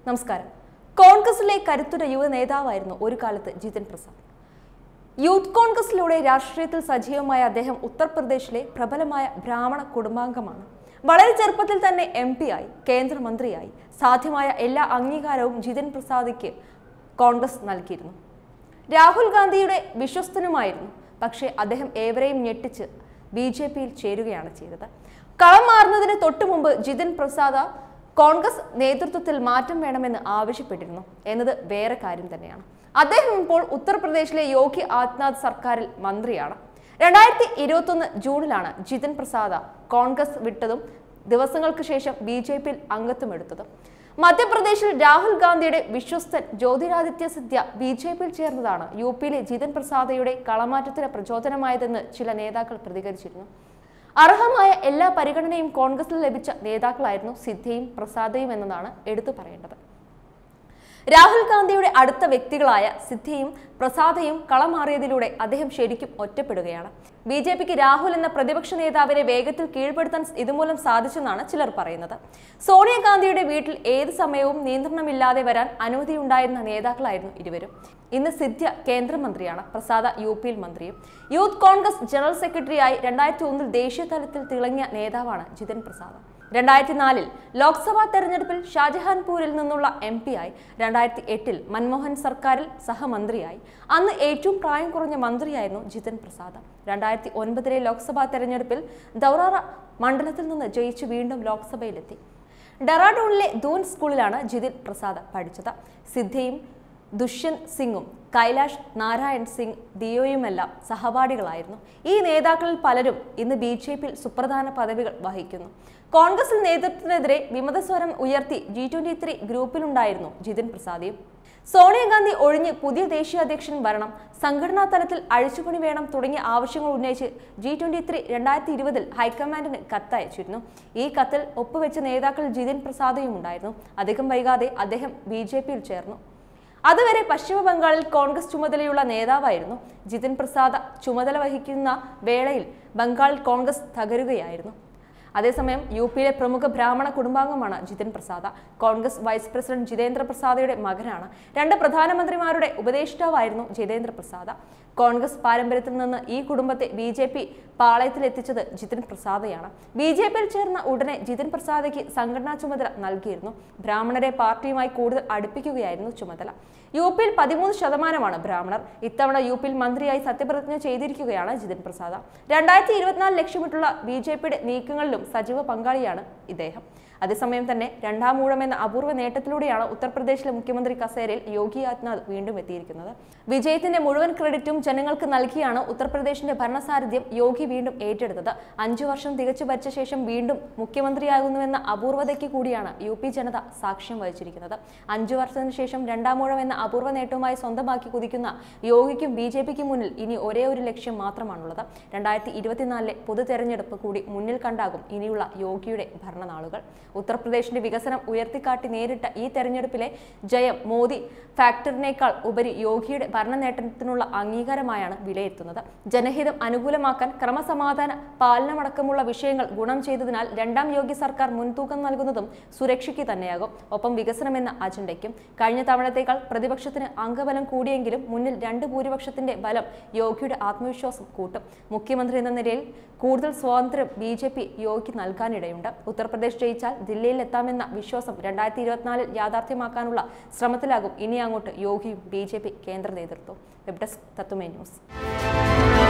നമസ്കാരം കോൺഗ്രസിലെ കരുത്തുറ്റ യുവ നേതാവായിരുന്നു ഒരു കാലത്ത് ജിതിൻ പ്രസാദ് യൂത്ത് കോൺഗ്രസിലൂടെ രാഷ്ട്രീയത്തിൽ സജീവമായ അദ്ദേഹം ഉത്തർപ്രദേശിലെ പ്രബലമായ ബ്രാഹ്മണ കുടുംബാംഗമാണ് വളരെ ചെറുപ്പത്തിൽ തന്നെ എം പി ആയി കേന്ദ്രമന്ത്രിയായി സാധ്യമായ എല്ലാ അംഗീകാരവും ജിതിൻ പ്രസാദിക്ക് കോൺഗ്രസ് നൽകിയിരുന്നു രാഹുൽ ഗാന്ധിയുടെ വിശ്വസ്തനുമായിരുന്നു പക്ഷേ അദ്ദേഹം ഏവരെയും ഞെട്ടിച്ച് ബി ജെ പിയിൽ ചേരുകയാണ് ചെയ്തത് കളം മാറുന്നതിന് തൊട്ടു മുമ്പ് ജിതിൻ പ്രസാദ കോൺഗ്രസ് നേതൃത്വത്തിൽ മാറ്റം വേണമെന്ന് ആവശ്യപ്പെട്ടിരുന്നു എന്നത് വേറെ കാര്യം തന്നെയാണ് അദ്ദേഹം ഇപ്പോൾ ഉത്തർപ്രദേശിലെ യോഗി ആദിത്യനാഥ് സർക്കാരിൽ മന്ത്രിയാണ് രണ്ടായിരത്തി ഇരുപത്തൊന്ന് ജൂണിലാണ് ജിതിൻ പ്രസാദ കോൺഗ്രസ് വിട്ടതും ദിവസങ്ങൾക്ക് ശേഷം ബി ജെ പിയിൽ അംഗത്വമെടുത്തതും മധ്യപ്രദേശിൽ രാഹുൽ ഗാന്ധിയുടെ വിശ്വസ്തൻ ജ്യോതിരാദിത്യ സിന്ധ്യ ബി ജെ പിയിൽ ചേർന്നതാണ് യു പിയിലെ ജിതൻ പ്രസാദയുടെ കളമാറ്റത്തിന് പ്രചോദനമായതെന്ന് ചില നേതാക്കൾ പ്രതികരിച്ചിരുന്നു അർഹമായ എല്ലാ പരിഗണനയും കോൺഗ്രസിൽ ലഭിച്ച നേതാക്കളായിരുന്നു സിദ്ധിയും പ്രസാദയും എന്നതാണ് എടുത്തു പറയേണ്ടത് രാഹുൽ ഗാന്ധിയുടെ അടുത്ത വ്യക്തികളായ സിദ്ധിയും പ്രസാദയും കളമാറിയതിലൂടെ അദ്ദേഹം ശരിക്കും ഒറ്റപ്പെടുകയാണ് ബി ജെ പിക്ക് രാഹുൽ എന്ന പ്രതിപക്ഷ നേതാവിനെ വേഗത്തിൽ കീഴ്പ്പെടുത്താൻ ഇതുമൂലം സാധിച്ചെന്നാണ് ചിലർ പറയുന്നത് സോണിയാഗാന്ധിയുടെ വീട്ടിൽ ഏത് സമയവും നിയന്ത്രണമില്ലാതെ വരാൻ അനുമതിയുണ്ടായിരുന്ന നേതാക്കളായിരുന്നു ഇരുവരും ഇന്ന് സിദ്ധ്യ കേന്ദ്രമന്ത്രിയാണ് പ്രസാദ യു പിയിൽ മന്ത്രിയും യൂത്ത് കോൺഗ്രസ് ജനറൽ സെക്രട്ടറിയായി രണ്ടായിരത്തി ഒന്നിൽ ദേശീയ തലത്തിൽ തിളങ്ങിയ നേതാവാണ് ജിതൻ പ്രസാദ് രണ്ടായിരത്തി നാലിൽ ലോക്സഭാ തെരഞ്ഞെടുപ്പിൽ ഷാജഹാൻപൂരിൽ നിന്നുള്ള എം പി ആയി രണ്ടായിരത്തി എട്ടിൽ മൻമോഹൻ സർക്കാരിൽ സഹമന്ത്രിയായി അന്ന് ഏറ്റവും പ്രായം കുറഞ്ഞ മന്ത്രിയായിരുന്നു ജിതൻ പ്രസാദ് രണ്ടായിരത്തി ഒൻപതിലെ ലോക്സഭാ തെരഞ്ഞെടുപ്പിൽ ദൗറാറ മണ്ഡലത്തിൽ നിന്ന് ജയിച്ചു വീണ്ടും ലോക്സഭയിലെത്തി ഡെറാഡൂണിലെ ദൂൻ സ്കൂളിലാണ് ജിതിൻ പ്രസാദ് പഠിച്ചത് സിദ്ധിയും ദുഷ്യന്ത് സിംഗും കൈലാഷ് നാരായൺ സിംഗ് ദിയോയുമെല്ലാം സഹപാഠികളായിരുന്നു ഈ നേതാക്കളിൽ പലരും ഇന്ന് ബി ജെ പിയിൽ സുപ്രധാന പദവികൾ വഹിക്കുന്നു കോൺഗ്രസിൽ നേതൃത്വത്തിനെതിരെ വിമതസ്വരം ഉയർത്തി ജി ട്വന്റി ത്രീ ഗ്രൂപ്പിലുണ്ടായിരുന്നു ജിതിൻ പ്രസാദിയും സോണിയാഗാന്ധി ഒഴിഞ്ഞ് പുതിയ ദേശീയ അധ്യക്ഷൻ വരണം സംഘടനാ തലത്തിൽ അഴിച്ചുപണി വേണം തുടങ്ങിയ ആവശ്യങ്ങൾ ഉന്നയിച്ച് ജി ട്വന്റി ത്രീ രണ്ടായിരത്തി ഇരുപതിൽ ഹൈക്കമാൻഡിന് കത്തയച്ചിരുന്നു ഈ കത്തിൽ ഒപ്പുവെച്ച നേതാക്കൾ ജിതിൻ പ്രസാദയും ഉണ്ടായിരുന്നു അധികം വൈകാതെ അദ്ദേഹം ബി ജെ പിയിൽ ചേർന്നു അതുവരെ പശ്ചിമ ബംഗാളിൽ കോൺഗ്രസ് ചുമതലയുള്ള നേതാവായിരുന്നു ജിതിൻ പ്രസാദ് ചുമതല വഹിക്കുന്ന വേളയിൽ ബംഗാളിൽ കോൺഗ്രസ് തകരുകയായിരുന്നു അതേസമയം യു പിയിലെ പ്രമുഖ ബ്രാഹ്മണ കുടുംബാംഗമാണ് ജിതിൻ പ്രസാദ കോൺഗ്രസ് വൈസ് പ്രസിഡന്റ് ജിതേന്ദ്ര പ്രസാദയുടെ മകനാണ് രണ്ട് പ്രധാനമന്ത്രിമാരുടെ ഉപദേഷ്ടാവായിരുന്നു ജിതേന്ദ്ര പ്രസാദ കോൺഗ്രസ് പാരമ്പര്യത്തിൽ നിന്ന് ഈ കുടുംബത്തെ ബി ജെ പി പാളയത്തിലെത്തിച്ചത് ജിതിൻ പ്രസാദയാണ് ബി ജെ പിയിൽ ചേർന്ന ഉടനെ ജിതിൻ പ്രസാദയ്ക്ക് സംഘടനാ ചുമതല നൽകിയിരുന്നു ബ്രാഹ്മണരെ പാർട്ടിയുമായി കൂടുതൽ അടുപ്പിക്കുകയായിരുന്നു ചുമതല യു പിയിൽ പതിമൂന്ന് ശതമാനമാണ് ബ്രാഹ്മണർ ഇത്തവണ യു പിയിൽ മന്ത്രിയായി സത്യപ്രതിജ്ഞ ചെയ്തിരിക്കുകയാണ് ജിതിൻ പ്രസാദ രണ്ടായിരത്തി ഇരുപത്തിനാല് ലക്ഷ്യമിട്ടുള്ള ബി ജെ പിയുടെ നീക്കങ്ങളിലും സജീവ പങ്കാളിയാണ് ഇദ്ദേഹം അതേസമയം തന്നെ രണ്ടാം ഊഴം എന്ന അപൂർവ നേട്ടത്തിലൂടെയാണ് ഉത്തർപ്രദേശിലെ മുഖ്യമന്ത്രി കസേരയിൽ യോഗി ആദിത്യനാഥ് വീണ്ടും എത്തിയിരിക്കുന്നത് വിജയത്തിന്റെ മുഴുവൻ ക്രെഡിറ്റും ജനങ്ങൾക്ക് നൽകിയാണ് ഉത്തർപ്രദേശിന്റെ ഭരണസാരഥ്യം യോഗി വീണ്ടും ഏറ്റെടുത്തത് അഞ്ചു വർഷം തികച്ചു ഭരിച്ച ശേഷം വീണ്ടും മുഖ്യമന്ത്രിയാകുന്നുവെന്ന അപൂർവതയ്ക്ക് കൂടിയാണ് യു പി ജനത സാക്ഷ്യം വഹിച്ചിരിക്കുന്നത് അഞ്ചു വർഷത്തിന് ശേഷം രണ്ടാം ഊഴം എന്ന അപൂർവ നേട്ടവുമായി സ്വന്തമാക്കി കുതിക്കുന്ന യോഗിക്കും ബി ജെ പിക്കും മുന്നിൽ ഇനി ഒരേ ഒരു ലക്ഷ്യം മാത്രമാണുള്ളത് രണ്ടായിരത്തി ഇരുപത്തിനാലിലെ പൊതു തെരഞ്ഞെടുപ്പ് കൂടി മുന്നിൽ കണ്ടാകും ഇനിയുള്ള യോഗിയുടെ ഭരണനാളുകൾ ഉത്തർപ്രദേശിന്റെ വികസനം ഉയർത്തിക്കാട്ടി നേരിട്ട ഈ തെരഞ്ഞെടുപ്പിലെ ജയം മോദി ഫാക്ടറിനേക്കാൾ ഉപരി യോഗിയുടെ ഭരണ നേട്ടത്തിനുള്ള അംഗീകാരമായാണ് വിലയിരുത്തുന്നത് ജനഹിതം അനുകൂലമാക്കാൻ ക്രമസമാധാന പാലനമടക്കമുള്ള വിഷയങ്ങൾ ഗുണം ചെയ്തതിനാൽ രണ്ടാം യോഗി സർക്കാർ മുൻതൂക്കം നൽകുന്നതും സുരക്ഷയ്ക്ക് തന്നെയാകും ഒപ്പം വികസനമെന്ന അജണ്ടയ്ക്കും കഴിഞ്ഞ തവണത്തേക്കാൾ പ്രതിപക്ഷത്തിന് അംഗബലം കൂടിയെങ്കിലും മുന്നിൽ രണ്ട് ഭൂരിപക്ഷത്തിന്റെ ബലം യോഗിയുടെ ആത്മവിശ്വാസം കൂട്ടും മുഖ്യമന്ത്രി എന്ന നിലയിൽ കൂടുതൽ സ്വാതന്ത്ര്യം ബി ജെ പി യോഗിക്ക് നൽകാനിടയുണ്ട് ഉത്തർപ്രദേശ് ജയിച്ചാൽ ദില്ലിയിൽ എത്താമെന്ന വിശ്വാസം രണ്ടായിരത്തി ഇരുപത്തിനാലിൽ യാഥാർത്ഥ്യമാക്കാനുള്ള ശ്രമത്തിലാകും ഇനി അങ്ങോട്ട് യോഗിയും ബി ജെ പി കേന്ദ്ര നേതൃത്വം വെബ് ഡെസ്ക് തത്തുമേ ന്യൂസ്